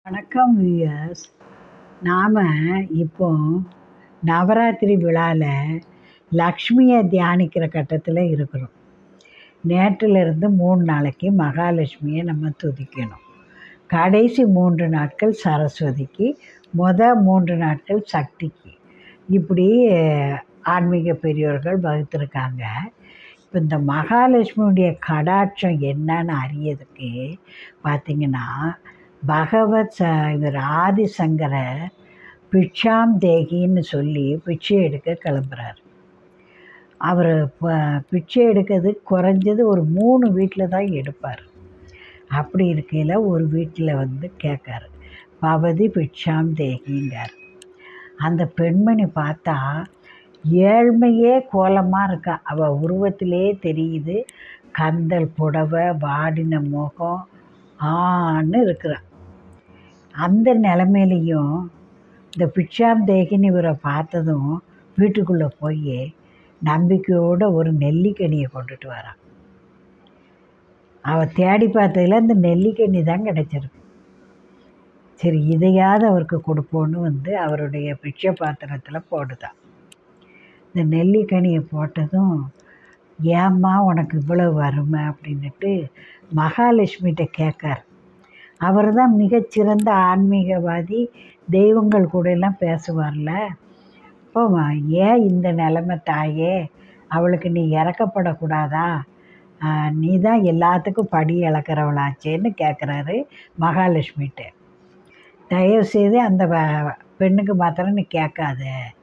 வணக்கம் வியூயர்ஸ் நாம் இப்போ நவராத்திரி விழாவில் லக்ஷ்மியை தியானிக்கிற கட்டத்தில் இருக்கிறோம் நேற்றிலிருந்து மூணு நாளைக்கு மகாலட்சுமியை நம்ம துதிக்கணும் கடைசி மூன்று நாட்கள் சரஸ்வதிக்கு மொத மூன்று நாட்கள் சக்திக்கு இப்படி ஆன்மீக பெரியோர்கள் வகுத்திருக்காங்க இப்போ இந்த மகாலட்சுமியுடைய கடாட்சம் என்னன்னு அறியதுக்கு பார்த்திங்கன்னா பகவத் ச இவர் ஆதிசங்கரர் பிட்சாம் தேகின்னு சொல்லி பிச்சை எடுக்க கிளம்புறார் அவர் பிச்சை எடுக்கிறது குறைஞ்சது ஒரு மூணு வீட்டில் தான் எடுப்பார் அப்படி இருக்கையில் ஒரு வீட்டில் வந்து கேட்காரு பவதி பிட்சாம் தேகிங்கார் அந்த பெண்மணி பார்த்தா ஏழ்மையே கோலமாக இருக்கா அவள் உருவத்திலே தெரியுது கந்தல் புடவை வாடின முகம் ஆன்னு இருக்கிறான் அந்த நிலமையிலையும் இந்த பிட்சாம் தேகின்னு இவரை பார்த்ததும் வீட்டுக்குள்ளே போய் நம்பிக்கையோடு ஒரு நெல்லிக்கனியை கொண்டுட்டு வரான் அவள் தேடி பார்த்ததில் இந்த நெல்லிக்கனி தான் கிடச்சிருக்கு சரி இதையாவது அவருக்கு கொடுப்போன்னு வந்து அவருடைய பிச்சை பாத்திரத்தில் போடுதான் இந்த நெல்லிக்கனியை போட்டதும் ஏம்மா உனக்கு இவ்வளோ வறுமை அப்படின்னுட்டு மகாலட்சுமிகிட்ட கேட்கார் அவர் தான் மிகச்சிறந்த ஆன்மீகவாதி தெய்வங்கள் கூட எல்லாம் பேசுவார்ல இப்போ ஏன் இந்த நிலமை தாயே அவளுக்கு நீ இறக்கப்படக்கூடாதா நீ தான் எல்லாத்துக்கும் படி இழக்கிறவளாச்சேன்னு கேட்குறாரு மகாலட்சுமிகிட்ட தயவுசெய்து அந்த பெண்ணுக்கு மாத்திரம் நீ கேட்காத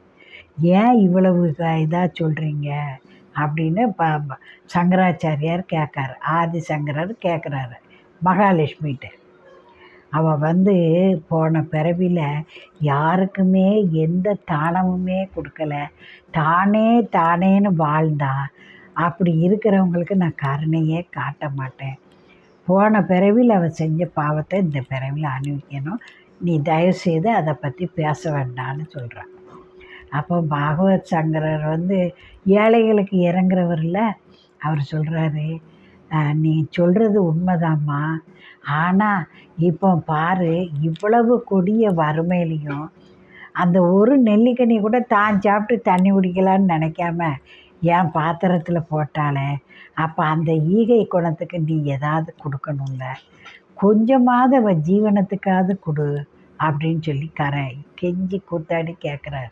ஏன் இவ்வளவு இதாக சொல்கிறீங்க அப்படின்னு ப சங்கராச்சாரியார் கேட்காரு ஆதிசங்கரர் கேட்குறாரு மகாலட்சுமிகிட்ட அவள் வந்து போன பிறவியில் யாருக்குமே எந்த தானமுமே கொடுக்கல தானே தானேன்னு வாழ்ந்தா அப்படி இருக்கிறவங்களுக்கு நான் கருணையே காட்ட மாட்டேன் போன பிறவியில் அவள் செஞ்ச பாவத்தை இந்த பிறவியில் அனுபவிக்கணும் நீ தயவுசெய்து அதை பற்றி பேச வேண்டான்னு சொல்கிறான் அப்போ பாகவத் சங்கரர் வந்து ஏழைகளுக்கு இறங்குறவரில் அவர் சொல்கிறாரு நீ சொல்கிறது உண்மைதாம்மா ஆனால் இப்போ பாரு இவ்வளவு கொடிய வறுமையிலையும் அந்த ஒரு நெல்லிக்கனி கூட தான் சாப்பிட்டு தண்ணி குடிக்கலான்னு நினைக்காம என் பாத்திரத்தில் போட்டாலே அப்போ அந்த ஈகை குணத்துக்கு நீ ஏதாவது கொடுக்கணும்ல கொஞ்சமாவது அவள் ஜீவனத்துக்காவது கொடு அப்படின்னு சொல்லி கரை கெஞ்சி கூத்தாடி கேட்குறாரு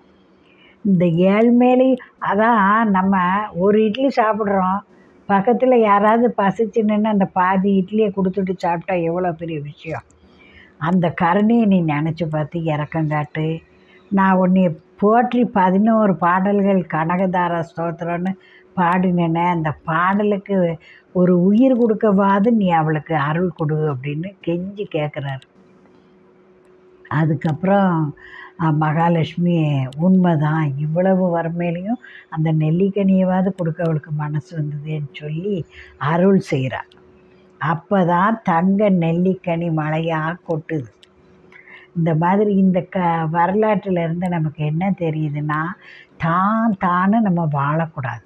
இந்த ஏழ்மையிலே அதான் நம்ம ஒரு இட்லி சாப்பிட்றோம் பக்கத்தில் யாராவது பசிச்சுன்னு அந்த பாதி இட்லியை கொடுத்துட்டு சாப்பிட்டா எவ்வளோ பெரிய விஷயம் அந்த கருணையை நீ நினச்சி பார்த்து இறக்கங்காட்டு நான் உன்னை போற்றி பதினோரு பாடல்கள் கனகதார ஸ்தோத்திரம்னு பாடினேனே அந்த பாடலுக்கு ஒரு உயிர் கொடுக்கவாது நீ அவளுக்கு அருள் கொடு அப்படின்னு கெஞ்சி கேட்குறாரு அதுக்கப்புறம் மகாலட்சுமி உண்மைதான் இவ்வளவு வறுமையிலையும் அந்த நெல்லிக்கனியவாவது கொடுக்க அவளுக்கு மனசு வந்ததுன்னு சொல்லி அருள் செய்கிறாள் அப்போ தான் தங்க நெல்லிக்கனி மழையாக கொட்டுது இந்த மாதிரி இந்த க வரலாற்றிலேருந்து நமக்கு என்ன தெரியுதுன்னா தான் தானே நம்ம வாழக்கூடாது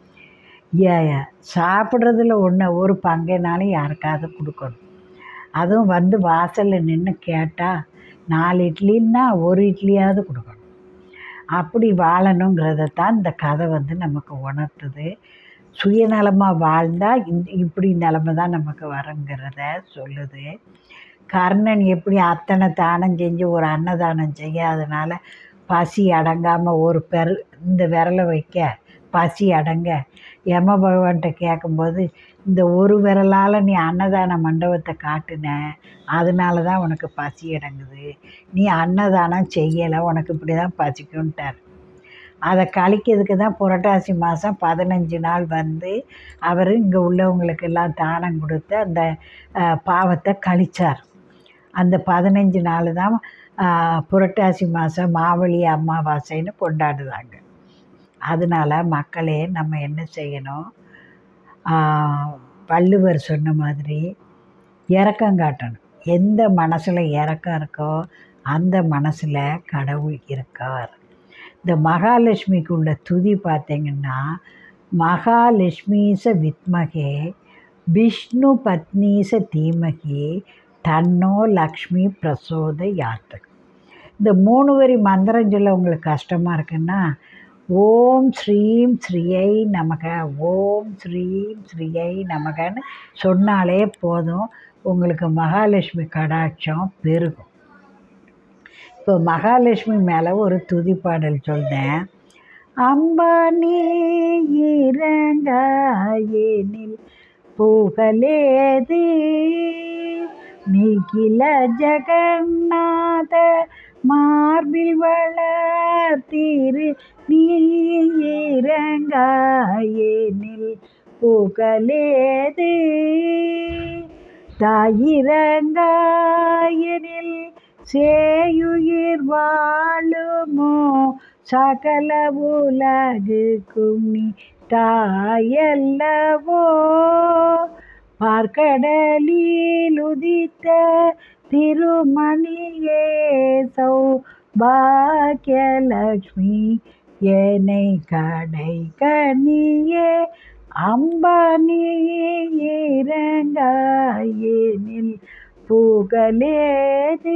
ஏ சாப்பிட்றதுல ஒன்று ஒரு பங்குனாலும் யாருக்காவது கொடுக்கணும் அதுவும் வந்து வாசலில் நின்று கேட்டால் நாலு இட்லின்னா ஒரு இட்லியாவது கொடுக்கணும் அப்படி வாழணுங்கிறத தான் இந்த கதை வந்து நமக்கு உணர்த்துது சுயநலமாக வாழ்ந்தால் இந்த இப்படி நிலமை தான் நமக்கு வருங்கிறத சொல்லுது கர்ணன் எப்படி அத்தனை தானம் செஞ்சு ஒரு அன்னதானம் செய்யாதனால பசி அடங்காமல் ஒரு பெரு இந்த விரலை வைக்க பசி அடங்க யம பகவான்கிட்ட கேட்கும்போது இந்த ஒரு விரலால் நீ அன்னதான மண்டபத்தை காட்டுன அதனால தான் உனக்கு பசி அடங்குது நீ அன்னதானம் செய்யலை உனக்கு இப்படி தான் பசிக்கும்ட்டார் அதை கழிக்கிறதுக்கு தான் புரட்டாசி மாதம் பதினஞ்சு நாள் வந்து அவர் இங்கே உள்ளவங்களுக்கெல்லாம் தானம் கொடுத்து அந்த பாவத்தை கழித்தார் அந்த பதினஞ்சு நாள் தான் புரட்டாசி மாதம் மாவழி அமாவாசைன்னு கொண்டாடுறாங்க அதனால் மக்களே நம்ம என்ன செய்யணும் வள்ளுவர் சொன்ன மாதிரி இறக்கம் காட்டணும் எந்த மனசில் இறக்கம் இருக்கோ அந்த மனசில் கடவுள் இருக்கார் இந்த மகாலட்சுமிக்கு உள்ள துதி பார்த்தீங்கன்னா மகாலட்சுமீச வித்மகே விஷ்ணு பத்னீச தீமகி தன்னோ லக்ஷ்மி பிரசோத யாத்து இந்த மூணு வரி மந்திரம் சொல்ல உங்களுக்கு கஷ்டமாக இருக்குன்னா ஓம் ஸ்ரீம் ஸ்ரீயை நமக ஓம் ஸ்ரீம் ஸ்ரீயை நமகன்னு சொன்னாலே போதும் உங்களுக்கு மகாலட்சுமி கடாட்சம் பெருகும் இப்போ மகாலட்சுமி மேலே ஒரு துதி பாடல் சொல்றேன் அம்பானி இறங்காயேனில் புகழேது நிகில ஜெகநாத மார்பில் வளர்த்தீரு நீ இறங்காயேனில் புகழேது தாயிரங்காயனில் சேயுயிர் வாழுமோ சகல உலகுக்கும் நீ தாயல்லவோ பார்க்கடலில் உதித்த திருமணியே சௌபாக்கியலக்ஷ்மி என்னை கடை கனியே அம்பானி இறங்காயேனில் புகழேது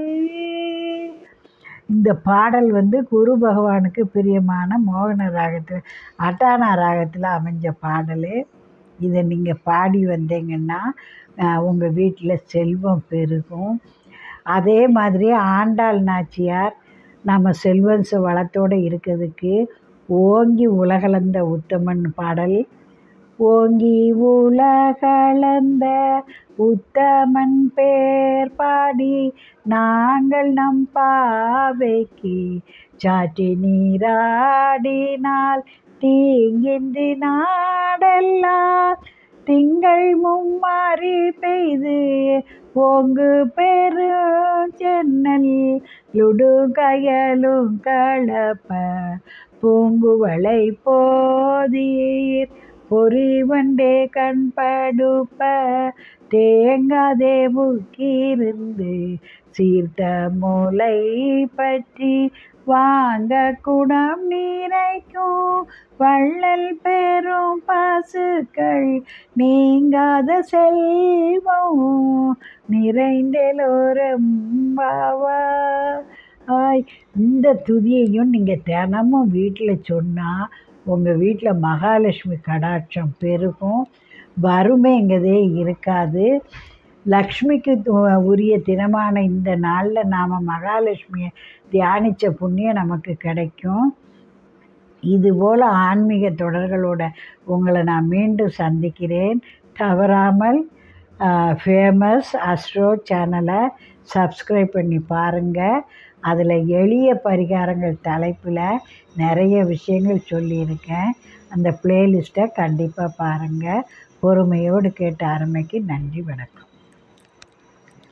இந்த பாடல் வந்து குரு பகவானுக்கு பிரியமான மோகன ராகத்தில் அட்டானா ராகத்தில் அமைஞ்ச பாடல் இதை நீங்கள் பாடி வந்தீங்கன்னா உங்கள் வீட்டில் செல்வம் பெருகும் அதே மாதிரி ஆண்டாள் நாச்சியார் நம்ம செல்வன்ச வளத்தோடு இருக்கிறதுக்கு ஓங்கி உலகளந்த உத்தமன் பாடல் ஓங்கி உலகளந்த உத்தமன் பேர் பாடி நாங்கள் நம் பாவைக்கு சாற்றி நீராடினால் தீங்கின்றி நாடெல்லாம் திங்கள் மும்மாறி பெய்து ஓங்கு பெரும் சென்னல் லுடு கயலும் கலப்ப பூங்குவளை போதீர் பொறிவண்டே கண்படுப்ப தேங்காதே முக்கிருந்து சீர்த்த மூளை பற்றி வாங்க குடம் நீரைக்கும் வள்ளல் பெரும் பசுக்கள் நீங்காத செல்வம் நிறைந்தெலோரம் பாவா ஆய் இந்த துதியையும் நீங்கள் தினமும் வீட்டில் சொன்னால் உங்கள் வீட்டில் மகாலட்சுமி கடாட்சம் பெருகும் வறுமைங்கிறதே இருக்காது லக்ஷ்மிக்கு உரிய தினமான இந்த நாளில் நாம் மகாலட்சுமியை தியானித்த புண்ணியம் நமக்கு கிடைக்கும் இதுபோல் ஆன்மீக தொடர்களோட உங்களை நான் மீண்டும் சந்திக்கிறேன் தவறாமல் ஃபேமஸ் அஸ்ட்ரோ சேனலை சப்ஸ்கிரைப் பண்ணி பாருங்கள் அதில் எளிய பரிகாரங்கள் தலைப்பில் நிறைய விஷயங்கள் சொல்லியிருக்கேன் அந்த பிளேலிஸ்ட்டை கண்டிப்பாக பாருங்கள் பொறுமையோடு கேட்ட அருமைக்கு நன்றி வணக்கம்